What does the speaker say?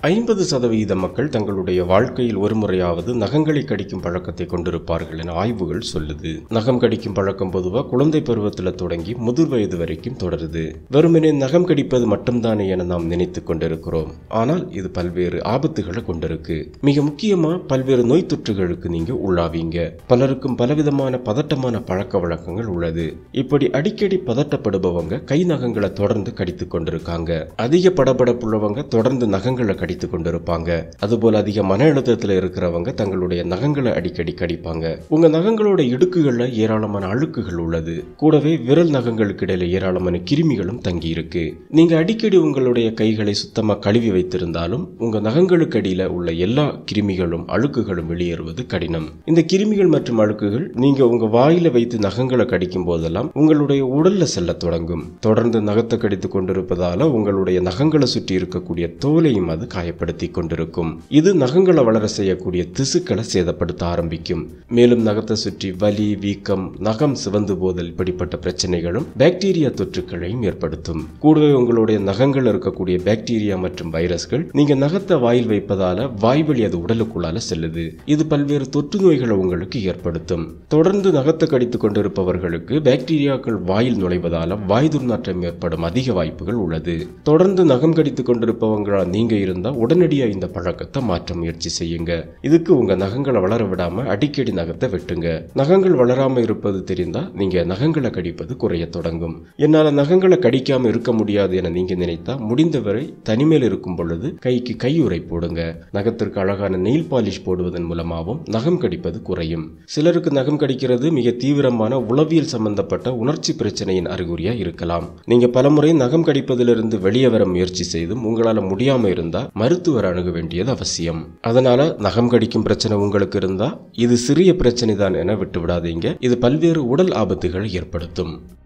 ஐம்பது சதவீத மக்கள் தங்களுடைய வாழ்க்கையில் ஒரு முறையாவது நகங்களை கடிக்கும் பழக்கத்தை கொண்டிருப்பார்கள் என ஆய்வுகள் சொல்லுது நகம் கடிக்கும் பழக்கம் பொதுவா குழந்தை பருவத்துல தொடங்கி முதிர் வயது வரைக்கும் தொடருது வெறுமனே நகம் கடிப்பது மட்டும்தானே என நாம் நினைத்து கொண்டிருக்கிறோம் ஆனால் இது பல்வேறு ஆபத்துகளை கொண்டிருக்கு மிக முக்கியமா பல்வேறு நோய் தொற்றுகளுக்கு நீங்க உள்ளாவீங்க பலருக்கும் பலவிதமான பதட்டமான பழக்க வழக்கங்கள் உள்ளது இப்படி அடிக்கடி பதட்டப்படுபவங்க கை நகங்களை தொடர்ந்து கடித்துக் கொண்டிருக்காங்க அதிக படபடப்புள்ளவங்க தொடர்ந்து நகங்களை கடித்து கொண்டிருப்பாங்க அதுபோல அதிக மன அழுத்தத்துல இருக்கிறவங்க தங்களுடைய நகங்களை அடிக்கடி கடிப்பாங்க உங்க நகங்களோட இடுக்குகள்ல ஏராளமான அழுக்குகள் உள்ளது கூடவே விரல் நகங்களுக்கு இடையில ஏராளமான கிருமிகளும் தங்கி இருக்கு நீங்க அடிக்கடி உங்களுடைய கைகளை சுத்தமா கழுவி வைத்திருந்தாலும் உங்க நகங்களுக்கு அடியில உள்ள எல்லா கிருமிகளும் அழுக்குகளும் வெளியேறுவது கடினம் இந்த கிருமிகள் மற்றும் அழுக்குகள் நீங்க உங்க வாயில வைத்து நகங்களை கடிக்கும் போதெல்லாம் உங்களுடைய உடல்ல செல்ல தொடங்கும் தொடர்ந்து நகத்தை கடித்துக் கொண்டிருப்பதால உங்களுடைய நகங்களை சுற்றி இருக்கக்கூடிய தோலையும் அது காயப்படுத்தி கொண்டிருக்கும் இது நகங்களை வளர செய்யக்கூடிய திசுக்களை சேதப்படுத்த ஆரம்பிக்கும் மேலும் நகத்தை சுற்றி வலி வீக்கம் நகம் சிவந்து போதல் இப்படிப்பட்ட பிரச்சனைகளும் பாக்டீரியா தொற்றுக்களையும் ஏற்படுத்தும் கூடவே உங்களுடைய நகங்கள் இருக்கக்கூடிய பாக்டீரியா மற்றும் வைரஸ்கள் நீங்க நகத்தை வாயில் வைப்பதால வாய்வழி அது உடலுக்குள்ளால செல்லுது இது பல்வேறு தொற்று நோய்களை உங்களுக்கு ஏற்படுத்தும் தொடர்ந்து நகத்தை கடித்துக் கொண்டிருப்பவர்களுக்கு பாக்டீரியாக்கள் வாயில் நுழைவதால வாய் துர்நாற்றம் ஏற்படும் அதிக வாய்ப்புகள் உள்ளது தொடர்ந்து நகம் கடித்துக் கொண்டிருப்பவங்களா நீங்க இருந்தா உடனடியா இந்த பழக்கத்தை மாற்ற முயற்சி செய்யுங்க இதுக்கு உங்க நகங்களை வளர விடாம அடிக்கடி நகத்தை வெட்டுங்க நகங்கள் வளராம இருப்பது தெரிந்தா நீங்க நகங்களை கடிப்பது குறைய தொடங்கும் என்னால நகங்களை கடிக்காம இருக்க முடியாது என நீங்க நினைத்தா முடிந்தவரை தனிமையில் இருக்கும் பொழுது கைக்கு கையுறை போடுங்க நகத்திற்கு அழகான நெயில் பாலிஷ் போடுவதன் மூலமாகவும் நகம் கடிப்பது குறையும் சிலருக்கு நகம் கடிக்கிறது மிக தீவிரமான உளவியல் சம்பந்தப்பட்ட உணர்ச்சி பிரச்சனையின் அறிகுறியா இருக்கலாம் நீங்க பலமுறை நகம் கடிப்பதிலிருந்து வெளியே வர முயற்சி செய்தும் உங்களால முடியாம இருந்தா மருத்துவர் அணுக வேண்டியது அவசியம் அதனால நகம் கடிக்கும் பிரச்சனை உங்களுக்கு இருந்தா இது சிறிய பிரச்சனை தான் என விட்டு விடாதீங்க இது பல்வேறு உடல் ஆபத்துகளை ஏற்படுத்தும்